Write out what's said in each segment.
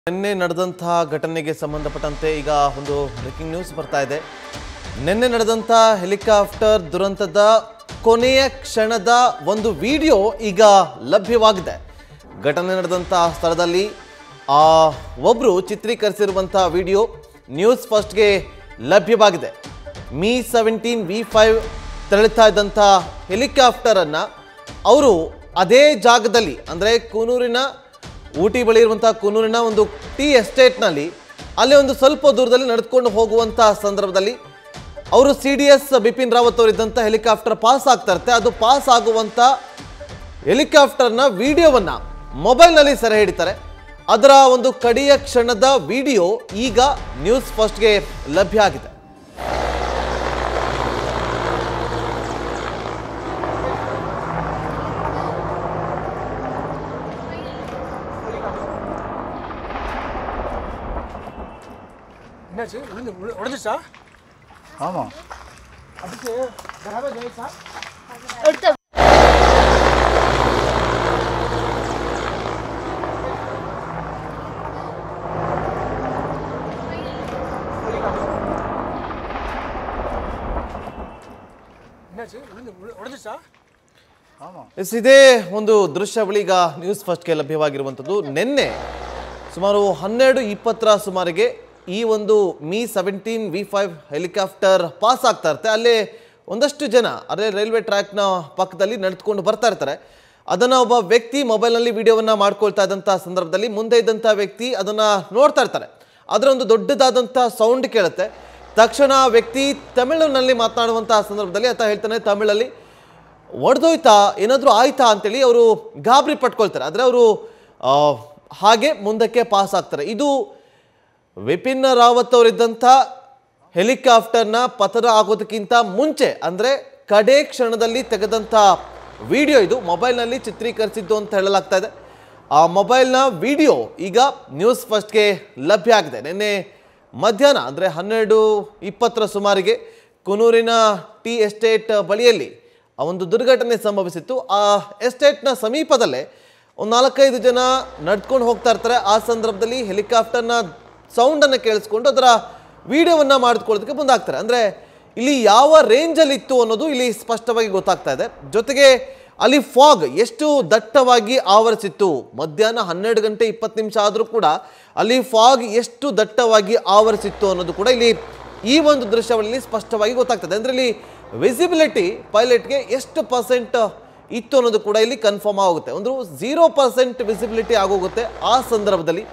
ನಿನ್ನೆ ನಡೆದಂತಹ ಘಟನೆಗೆ ಸಂಬಂಧಪಟ್ಟಂತೆ ಈಗ ಒಂದು ಬ್ರೇಕಿಂಗ್ ನ್ಯೂಸ್ ಬರ್ತಾ ಇದೆ ನಿನ್ನೆ ನಡೆದಂಥ ಹೆಲಿಕಾಪ್ಟರ್ ದುರಂತದ ಕೊನೆಯ ಕ್ಷಣದ ಒಂದು ವಿಡಿಯೋ ಈಗ ಲಭ್ಯವಾಗಿದೆ ಘಟನೆ ನಡೆದಂಥ ಸ್ಥಳದಲ್ಲಿ ಆ ಒಬ್ಬರು ಚಿತ್ರೀಕರಿಸಿರುವಂಥ ವಿಡಿಯೋ ನ್ಯೂಸ್ ಫಸ್ಟ್ಗೆ ಲಭ್ಯವಾಗಿದೆ ಮೀ ಸೆವೆಂಟೀನ್ ವಿ ಫೈವ್ ತೆರಳುತ್ತಾ ಇದ್ದಂಥ ಹೆಲಿಕಾಪ್ಟರನ್ನು ಅವರು ಅದೇ ಜಾಗದಲ್ಲಿ ಅಂದರೆ ಕೂನೂರಿನ ಊಟಿ ಬಳಿ ಇರುವಂಥ ಕುನ್ನೂರಿನ ಒಂದು ಟೀ ಎಸ್ಟೇಟ್ನಲ್ಲಿ ಅಲ್ಲಿ ಒಂದು ಸ್ವಲ್ಪ ದೂರದಲ್ಲಿ ನಡೆದುಕೊಂಡು ಹೋಗುವಂಥ ಸಂದರ್ಭದಲ್ಲಿ ಅವರು C D S Bipin Rawat ಅವರು ಇದ್ದಂಥ ಹೆಲಿಕಾಪ್ಟರ್ ಪಾಸ್ ಆಗ್ತಾ ಇರುತ್ತೆ ಅದು ಪಾಸ್ ಆಗುವಂಥ ಹೆಲಿಕಾಪ್ಟರ್ನ ವಿಡಿಯೋವನ್ನ ಮೊಬೈಲ್ನಲ್ಲಿ ಸೆರೆ ಹಿಡಿತಾರೆ ಅದರ ಒಂದು ಕಡೆಯ ಕ್ಷಣದ ವಿಡಿಯೋ ಈಗ ನ್ಯೂಸ್ ಫಸ್ಟ್ಗೆ ಲಭ್ಯ ಆಗಿದೆ என்னாச்சு விழுந்து விழு- உடைஞ்சிருச்சா ஆமாம் அதுக்கு டேமேஜ் ஆயிடுச்சா எடுத்த என்னாச்சு விழுந்து விழு- உடைஞ்சிருச்சா ஆமாம் ಎಸ್ ಇದೇ ಒಂದು ದೃಶ್ಯಾವಳಿ ಈಗ ನ್ಯೂಸ್ ಫಸ್ಟ್ಗೆ ಲಭ್ಯವಾಗಿರುವಂಥದ್ದು ನಿನ್ನೆ ಸುಮಾರು ಹನ್ನೆರಡು ಇಪ್ಪತ್ತರ ಸುಮಾರಿಗೆ ಈ ಒಂದು Mi seventeen V five helicopter pass ಆಗ್ತಾ ಇರುತ್ತೆ ಅಲ್ಲೇ ಒಂದಷ್ಟು ಜನ ಅದೇ ರೈಲ್ವೆ ಟ್ರ್ಯಾಕ್ನ ಪಕ್ಕದಲ್ಲಿ ನಡೆದುಕೊಂಡು ಬರ್ತಾ ಇರ್ತಾರೆ ಅದನ್ನು ಒಬ್ಬ ವ್ಯಕ್ತಿ ಮೊಬೈಲ್ನಲ್ಲಿ ವಿಡಿಯೋವನ್ನು ಮಾಡ್ಕೊಳ್ತಾ ಇದ್ದಂಥ ಸಂದರ್ಭದಲ್ಲಿ ಮುಂದೆ ಇದ್ದಂಥ ವ್ಯಕ್ತಿ ಅದನ್ನು ನೋಡ್ತಾ ಇರ್ತಾರೆ ಅದರ ಒಂದು ದೊಡ್ಡದಾದಂಥ ಸೌಂಡ್ ಕೇಳುತ್ತೆ ತಕ್ಷಣ ಆ ವ್ಯಕ್ತಿ ತಮಿಳಿನಲ್ಲಿ ಮಾತನಾಡುವಂಥ ಸಂದರ್ಭದಲ್ಲಿ ಆತ ಹೇಳ್ತಾನೆ ತಮಿಳಲ್ಲಿ ಒಡೆದೋಯ್ತಾ ಏನಾದರೂ ಆಯ್ತಾ ಅಂತೇಳಿ ಅವರು ಗಾಬರಿ ಪಟ್ಕೊಳ್ತಾರೆ ಆದರೆ ಅವರು ಹಾಗೆ ಮುಂದಕ್ಕೆ ಪಾಸ್ ಆಗ್ತಾರೆ ಇದು ವಿಪಿನ್ ರಾವತ್ ಅವರಿದ್ದಂಥ ಹೆಲಿಕಾಪ್ಟರ್ನ ಪತನ ಆಗೋದಕ್ಕಿಂತ ಮುಂಚೆ ಅಂದರೆ ಕಡೆ ಕ್ಷಣದಲ್ಲಿ ತೆಗೆದಂಥ ವಿಡಿಯೋ ಇದು ಮೊಬೈಲ್ನಲ್ಲಿ ಚಿತ್ರೀಕರಿಸಿದ್ದು ಅಂತ ಹೇಳಲಾಗ್ತಾ ಇದೆ ಆ ಮೊಬೈಲ್ನ ವಿಡಿಯೋ ಈಗ ನ್ಯೂಸ್ ಫಸ್ಟ್ಗೆ ಲಭ್ಯ ಆಗಿದೆ ನಿನ್ನೆ ಮಧ್ಯಾಹ್ನ ಅಂದರೆ ಹನ್ನೆರಡು ಇಪ್ಪತ್ತರ ಸುಮಾರಿಗೆ ಕುನೂರಿನ ಟಿ ಎಸ್ಟೇಟ್ ಬಳಿಯಲ್ಲಿ ಆ ಒಂದು ದುರ್ಘಟನೆ ಸಂಭವಿಸಿತ್ತು ಆ ಎಸ್ಟೇಟ್ನ ಸಮೀಪದಲ್ಲೇ ಒಂದು ನಾಲ್ಕೈದು ಜನ ನಡ್ಕೊಂಡು ಹೋಗ್ತಾ ಇರ್ತಾರೆ ಆ ಸಂದರ್ಭದಲ್ಲಿ ಹೆಲಿಕಾಪ್ಟರ್ನ ಸೌಂಡನ್ನು ಕೇಳಿಸ್ಕೊಂಡು ಅದರ ವಿಡಿಯೋವನ್ನು ಮಾಡಿಕೊಳ್ಳೋದಕ್ಕೆ ಮುಂದಾಗ್ತಾರೆ ಅಂದರೆ ಇಲ್ಲಿ ಯಾವ ರೇಂಜಲ್ಲಿ ಇತ್ತು ಅನ್ನೋದು ಇಲ್ಲಿ ಸ್ಪಷ್ಟವಾಗಿ ಗೊತ್ತಾಗ್ತಾ ಇದೆ ಜೊತೆಗೆ ಅಲ್ಲಿ ಫಾಗ್ ಎಷ್ಟು ದಟ್ಟವಾಗಿ ಆವರಿಸಿತ್ತು ಮಧ್ಯಾಹ್ನ ಹನ್ನೆರಡು ಗಂಟೆ ಇಪ್ಪತ್ತು ನಿಮಿಷ ಆದರೂ ಕೂಡ ಅಲ್ಲಿ ಫಾಗ್ ಎಷ್ಟು ದಟ್ಟವಾಗಿ ಆವರಿಸಿತ್ತು ಅನ್ನೋದು ಕೂಡ ಇಲ್ಲಿ ಈ ಒಂದು ದೃಶ್ಯಾವಳಿಯಲ್ಲಿ ಸ್ಪಷ್ಟವಾಗಿ ಗೊತ್ತಾಗ್ತದೆ ಅಂದರೆ ಇಲ್ಲಿ ವಿಸಿಬಿಲಿಟಿ ಪೈಲಟ್ಗೆ ಎಷ್ಟು ಪರ್ಸೆಂಟ್ ಇತ್ತು ಅನ್ನೋದು ಕೂಡ ಇಲ್ಲಿ ಕನ್ಫರ್ಮ್ ಆಗುತ್ತೆ ಒಂದು ಝೀರೋ ಪರ್ಸೆಂಟ್ ವಿಸಿಬಿಲಿಟಿ ಆಗೋಗುತ್ತೆ ಆ ಸಂದರ್ಭದಲ್ಲಿ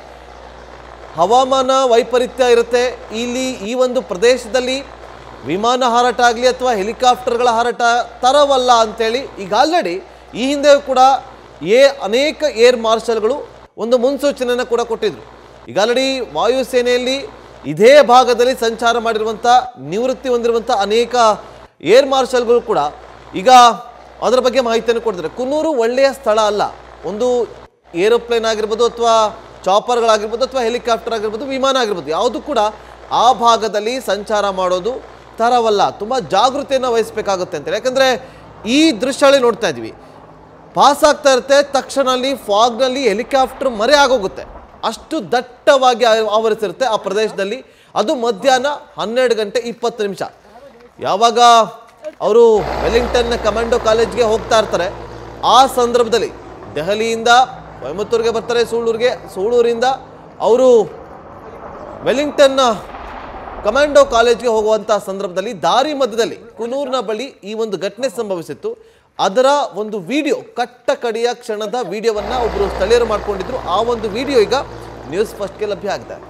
ಹವಾಮಾನ ವೈಪರೀತ್ಯ ಇರುತ್ತೆ ಇಲ್ಲಿ ಈ ಒಂದು ಪ್ರದೇಶದಲ್ಲಿ ವಿಮಾನ ಹಾರಾಟ ಆಗಲಿ ಅಥವಾ ಹೆಲಿಕಾಪ್ಟರ್ಗಳ ಹಾರಾಟ ತರವಲ್ಲ ಅಂತೇಳಿ ಈಗ ಆಲ್ರೆಡಿ ಈ ಹಿಂದೆ ಕೂಡ ಏ ಅನೇಕ ಏರ್ ಮಾರ್ಷಲ್ಗಳು ಒಂದು ಮುನ್ಸೂಚನೆಯನ್ನು ಕೂಡ ಕೊಟ್ಟಿದ್ರು ಈಗ ಆಲ್ರೆಡಿ ವಾಯುಸೇನೆಯಲ್ಲಿ ಇದೇ ಭಾಗದಲ್ಲಿ ಸಂಚಾರ ಮಾಡಿರುವಂಥ ನಿವೃತ್ತಿ ಹೊಂದಿರುವಂಥ ಅನೇಕ ಏರ್ ಮಾರ್ಷಲ್ಗಳು ಕೂಡ ಈಗ ಅದರ ಬಗ್ಗೆ ಮಾಹಿತಿಯನ್ನು ಕೊಡ್ತಾರೆ ಕುನ್ನೂರು ಒಳ್ಳೆಯ ಸ್ಥಳ ಅಲ್ಲ ಒಂದು ಏರೋಪ್ಲೇನ್ ಆಗಿರ್ಬೋದು ಅಥವಾ ಚಾಪರ್ಗಳಾಗಿರ್ಬೋದು ಅಥವಾ ಹೆಲಿಕಾಪ್ಟರ್ ಆಗಿರ್ಬೋದು ವಿಮಾನ ಆಗಿರ್ಬೋದು ಯಾವುದು ಕೂಡ ಆ ಭಾಗದಲ್ಲಿ ಸಂಚಾರ ಮಾಡೋದು ತರವಲ್ಲ ತುಂಬ ಜಾಗೃತಿಯನ್ನು ವಹಿಸಬೇಕಾಗುತ್ತೆ ಅಂತೇಳಿ ಯಾಕಂದರೆ ಈ ದೃಶ್ಯಗಳಲ್ಲಿ ನೋಡ್ತಾ ಇದ್ವಿ ಪಾಸ್ ಆಗ್ತಾ ಇರುತ್ತೆ ತಕ್ಷಣ ಅಲ್ಲಿ ಫಾಗ್ನಲ್ಲಿ ಹೆಲಿಕಾಪ್ಟರ್ ಮರೆ ಆಗೋಗುತ್ತೆ ಅಷ್ಟು ದಟ್ಟವಾಗಿ ಆ- ಆವರಿಸಿರುತ್ತೆ ಆ ಪ್ರದೇಶದಲ್ಲಿ ಅದು ಮಧ್ಯಾಹ್ನ ಹನ್ನೆರಡು ಗಂಟೆ ಇಪ್ಪತ್ತು ನಿಮಿಷ ಯಾವಾಗ ಅವರು ವೆಲ್ಲಿಂಗ್ಟನ್ನ ಕಮಾಂಡೋ ಕಾಲೇಜ್ಗೆ ಹೋಗ್ತಾ ಇರ್ತಾರೆ ಆ ಸಂದರ್ಭದಲ್ಲಿ ದೆಹಲಿಯಿಂದ ಕೊಯಮತ್ತೂರಿಗೆ ಬರ್ತಾರೆ ಸೂಳೂರಿಗೆ ಸೂಳೂರಿಂದ ಅವರು ವೆಲ್ಲಿಂಗ್ಟನ್ನ ಕಮಾಂಡೋ ಕಾಲೇಜ್ಗೆ ಹೋಗುವಂಥ ಸಂದರ್ಭದಲ್ಲಿ ದಾರಿ ಮಧ್ಯದಲ್ಲಿ ಕುನೂರ್ನ ಬಳಿ ಈ ಒಂದು ಘಟನೆ ಸಂಭವಿಸಿತ್ತು ಅದರ ಒಂದು ವಿಡಿಯೋ ಕಟ್ಟ ಕಡೆಯ ಕ್ಷಣದ ವಿಡಿಯೋವನ್ನ ಒಬ್ಬರು ಸ್ಥಳೀಯರು ಮಾಡ್ಕೊಂಡಿದ್ರು ಆ ಒಂದು ವಿಡಿಯೋ ಈಗ ನ್ಯೂಸ್ ಫಸ್ಟ್ಗೆ ಲಭ್ಯ ಆಗಿದೆ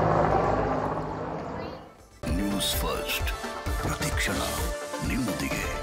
ನ್ಯೂಸ್ ಫಸ್ಟ್ ಪ್ರತಿಕ್ಷಣ ನಿಮ್ಮೊಂದಿಗೆ